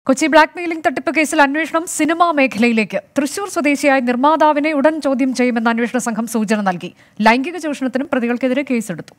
Kochi black mailing തട്ടിപ്പ് കേസിൽ അന്വേഷണം സിനിമാ മേഖലയിലേക്ക് തൃശൂർ സ്വദേശിയായ നിർമ്മാതാവിനെ ഉടൻ ചോദ്യം ചെയ്യുമെന്ന് അന്വേഷണ സംഘം സൂചന നൽകി ലൈംഗിക ചൂഷണത്തിനും പ്രതികൾക്കെതിരെ കേസെടുത്തു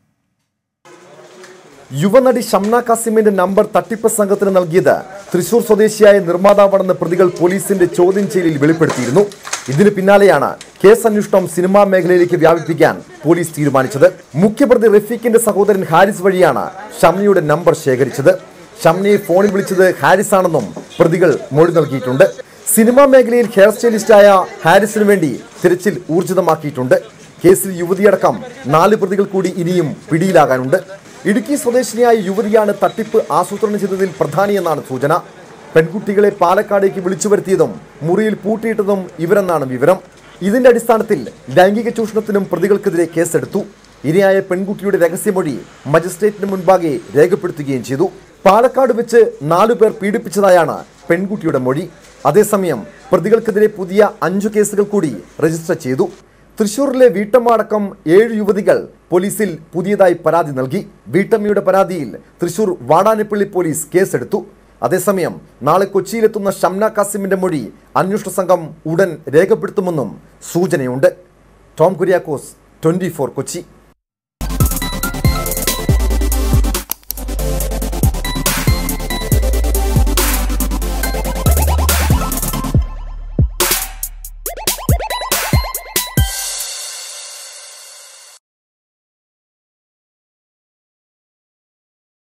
യുവനടി ഷംന കാസിമിന്റെ നമ്പർ തട്ടിപ്പ് സംഘത്തിന് നൽകിയത് തൃശൂർ സ്വദേശിയായ നിർമ്മാതാവാണെന്ന് പ്രതികൾ പോലീസിന്റെ ചോദ്യം ചെയ്യലിൽ വെളിപ്പെടുത്തിയിരുന്നു ഇതിന് പിന്നാലെയാണ് കേസ് അന്വേഷണം സിനിമാ മേഖലയിലേക്ക് വ്യാപിപ്പിക്കാൻ പോലീസ് തീരുമാനിച്ചത് മുഖ്യപ്രതി റഫീഖിന്റെ സഹോദരൻ ഹാരിസ് വഴിയാണ് ഷംനയുടെ നമ്പർ ശേഖരിച്ചത് ഷംനയെ ഫോണിൽ വിളിച്ചത് ഹാരിസ് ആണെന്നും പ്രതികൾ മൊഴി നൽകിയിട്ടുണ്ട് സിനിമാ മേഖലയിൽ ഹെയർ സ്റ്റൈലിസ്റ്റായ ഹാരിസിന് വേണ്ടി തിരച്ചിൽ ഊർജിതമാക്കിയിട്ടുണ്ട് കേസിൽ യുവതിയടക്കം നാല് പ്രതികൾ കൂടി ഇനിയും പിടിയിലാകാനുണ്ട് ഇടുക്കി സ്വദേശിനിയായ യുവതിയാണ് തട്ടിപ്പ് ആസൂത്രണം ചെയ്തതിൽ പ്രധാനിയെന്നാണ് സൂചന പെൺകുട്ടികളെ പാലക്കാടേക്ക് വിളിച്ചു വരുത്തിയതും മുറിയിൽ പൂട്ടിയിട്ടതും ഇവരെന്നാണ് വിവരം ഇതിന്റെ അടിസ്ഥാനത്തിൽ ലൈംഗിക ചൂഷണത്തിനും പ്രതികൾക്കെതിരെ കേസെടുത്തു ഇരയായ പെൺകുട്ടിയുടെ രഹസ്യമൊഴി മജിസ്ട്രേറ്റിന് മുൻപാകെ രേഖപ്പെടുത്തുകയും ചെയ്തു പാലക്കാട് വെച്ച് നാലുപേർ പീഡിപ്പിച്ചതായാണ് പെൺകുട്ടിയുടെ മൊഴി അതേസമയം പ്രതികൾക്കെതിരെ പുതിയ അഞ്ചു കേസുകൾ കൂടി രജിസ്റ്റർ ചെയ്തു തൃശൂരിലെ വീട്ടമ്മ അടക്കം ഏഴ് യുവതികൾ പോലീസിൽ പുതിയതായി പരാതി നൽകി വീട്ടമ്മയുടെ പരാതിയിൽ തൃശൂർ വാടാനപ്പള്ളി പോലീസ് കേസെടുത്തു അതേസമയം നാളെ കൊച്ചിയിലെത്തുന്ന ഷംന കാസിമിന്റെ മൊഴി അന്വേഷണ സംഘം ഉടൻ രേഖപ്പെടുത്തുമെന്നും സൂചനയുണ്ട് ടോം കുര്യാക്കോസ് ട്വന്റി കൊച്ചി